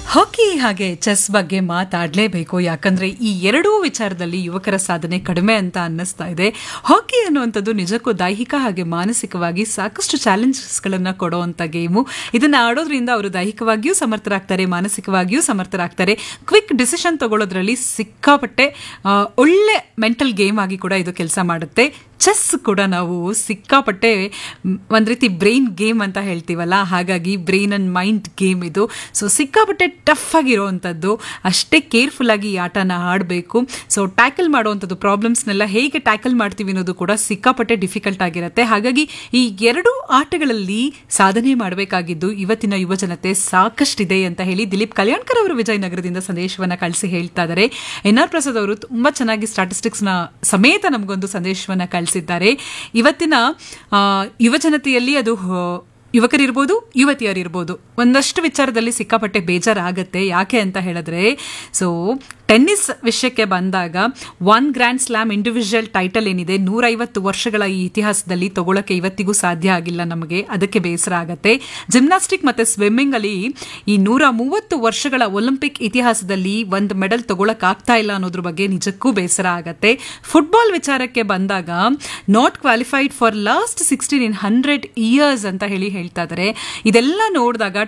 ಹಾಕಿ ಹಾಗೆ ಚೆಸ್ ಬಗ್ಗೆ ಮಾತಾಡಲೇಬೇಕು ಯಾಕಂದ್ರೆ ಈ ಎರಡೂ ವಿಚಾರದಲ್ಲಿ ಯುವಕರ ಸಾಧನೆ ಕಡಿಮೆ ಅಂತ ಅನ್ನಿಸ್ತಾ ಇದೆ ಹಾಕಿ ಅನ್ನುವಂಥದ್ದು ನಿಜಕ್ಕೂ ದೈಹಿಕ ಹಾಗೆ ಮಾನಸಿಕವಾಗಿ ಸಾಕಷ್ಟು ಚಾಲೆಂಜಸ್ಗಳನ್ನು ಕೊಡುವಂಥ ಗೇಮು ಇದನ್ನ ಆಡೋದ್ರಿಂದ ಅವರು ದೈಹಿಕವಾಗಿಯೂ ಸಮರ್ಥರಾಗ್ತಾರೆ ಮಾನಸಿಕವಾಗಿಯೂ ಸಮರ್ಥರಾಗ್ತಾರೆ ಕ್ವಿಕ್ ಡಿಸಿಷನ್ ತಗೊಳ್ಳೋದ್ರಲ್ಲಿ ಸಿಕ್ಕಾಪಟ್ಟೆ ಆ, ಒಳ್ಳೆ ಮೆಂಟಲ್ ಗೇಮ್ ಆಗಿ ಕೂಡ ಇದು ಕೆಲಸ ಮಾಡುತ್ತೆ ಚೆಸ್ ಕೂಡ ನಾವು ಸಿಕ್ಕಾಪಟ್ಟೆ ಮ್, ಒಂದ್ ರೀತಿ ಬ್ರೈನ್ ಗೇಮ್ ಅಂತ ಹೇಳ್ತೀವಲ್ಲ ಹಾಗಾಗಿ ಬ್ರೈನ್ ಅಂಡ್ ಮೈಂಡ್ ಗೇಮ್ ಇದು ಸೊ ಸಿಕ್ಕಾಪಟ್ಟೆ ಟಫ್ ಆಗಿರುವಂಥದ್ದು ಅಷ್ಟೇ ಕೇರ್ಫುಲ್ ಆಗಿ ಈ ಆಟನ ಆಡಬೇಕು ಸೊ ಟ್ಯಾಕಲ್ ಮಾಡುವಂಥದ್ದು ಪ್ರಾಬ್ಲಮ್ಸ್ನೆಲ್ಲ ಹೇಗೆ ಟ್ಯಾಕಲ್ ಮಾಡ್ತೀವಿ ಅನ್ನೋದು ಕೂಡ ಸಿಕ್ಕಾಪಟ್ಟೆ ಡಿಫಿಕಲ್ಟ್ ಆಗಿರುತ್ತೆ ಹಾಗಾಗಿ ಈ ಎರಡು ಆಟಗಳಲ್ಲಿ ಸಾಧನೆ ಮಾಡಬೇಕಾಗಿದ್ದು ಇವತ್ತಿನ ಯುವ ಜನತೆ ಸಾಕಷ್ಟಿದೆ ಅಂತ ಹೇಳಿ ದಿಲೀಪ್ ಕಲ್ಯಾಣ್ಕರ್ ಅವರು ವಿಜಯನಗರದಿಂದ ಸಂದೇಶವನ್ನ ಕಳಿಸಿ ಹೇಳ್ತಾ ಇದ್ದಾರೆ ಎನ್ ಆರ್ ಪ್ರಸಾದ್ ಅವರು ತುಂಬಾ ಚೆನ್ನಾಗಿ ಸ್ಟಾಟಿಸ್ಟಿಕ್ಸ್ ನ ಸಮೇತ ನಮಗೊಂದು ಸಂದೇಶವನ್ನ ಕಳಿಸಿದ್ದಾರೆ ಇವತ್ತಿನ ಆ, ಯುವ ಜನತೆಯಲ್ಲಿ ಅದು ಆ, ಯುವಕರಿರ್ಬೋದು ಯುವತಿಯರಿರ್ಬೋದು ಒಂದಷ್ಟು ವಿಚಾರದಲ್ಲಿ ಸಿಕ್ಕಾಪಟ್ಟೆ ಬೇಜಾರಾಗತ್ತೆ ಯಾಕೆ ಅಂತ ಹೇಳಿದ್ರೆ ಸೊ ಟೆನ್ನಿಸ್ ವಿಷಯಕ್ಕೆ ಬಂದಾಗ one grand slam individual title ಏನಿದೆ ನೂರೈವತ್ತು ವರ್ಷಗಳ ಈ ಇತಿಹಾಸದಲ್ಲಿ ತಗೊಳಕ್ಕೆ ಇವತ್ತಿಗೂ ಸಾಧ್ಯ ಆಗಿಲ್ಲ ನಮಗೆ ಅದಕ್ಕೆ ಬೇಸರ ಆಗತ್ತೆ ಜಿಮ್ನಾಸ್ಟಿಕ್ ಮತ್ತೆ ಸ್ವಿಮ್ಮಿಂಗ್ ಅಲ್ಲಿ ಈ ನೂರ ಮೂವತ್ತು ವರ್ಷಗಳ ಒಲಿಂಪಿಕ್ ಇತಿಹಾಸದಲ್ಲಿ ಒಂದು ಮೆಡಲ್ ತಗೊಳಕ್ ಆಗ್ತಾ ಇಲ್ಲ ಅನ್ನೋದ್ರ ಬಗ್ಗೆ ನಿಜಕ್ಕೂ ಬೇಸರ ಆಗತ್ತೆ ಫುಟ್ಬಾಲ್ ವಿಚಾರಕ್ಕೆ ಬಂದಾಗ not qualified for last sixteen in hundred years ಅಂತ ಹೇಳಿ ಹೇಳ್ತಾ ಇದ್ದಾರೆ ಇದೆಲ್ಲ ನೋಡಿದಾಗ